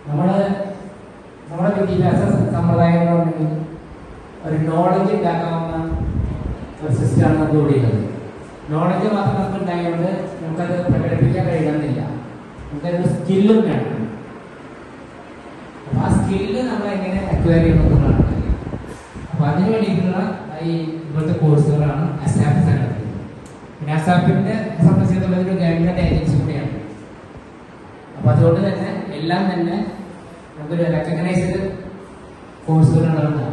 നമ്മള് നമ്മുടെ വിദ്യാഭ്യാസ സമ്പ്രദായം എന്ന് പറഞ്ഞാൽ ഒരു നോളജ് ഉണ്ടാക്കാവുന്ന ഒരു സിസ്റ്റമാണ് നമുക്ക് ഇവിടെ ഉള്ളത് നോളജ് മാത്രം നമുക്ക് ഉണ്ടായതുകൊണ്ട് നമുക്കത് പ്രകടിപ്പിക്കാൻ കഴിയണമെന്നില്ല നമുക്കതൊരു സ്കില്ലും വേണം അപ്പൊ ആ സ്കില്ല് നമ്മൾ എങ്ങനെ അക്വയർ ചെയ്യുന്നതാണ് അപ്പൊ അതിന് വേണ്ടിയിട്ടുള്ള ഈ ഇപ്പോഴത്തെ കോഴ്സുകളാണ് അസാപ്പ് സംഘടിപ്പിക്കുന്നത് പിന്നെ അസാപ്പിന്റെ സംബന്ധിച്ചിടത്തോളം ഒരു ഗവൺമെന്റ് ഏജൻസി കൂടിയാണ് അപ്പൊ അതുകൊണ്ട് തന്നെ എല്ലാം തന്നെ നമുക്കൊരു റെക്കഗ്നൈസ്ഡ് കോഴ്സുകളാണ്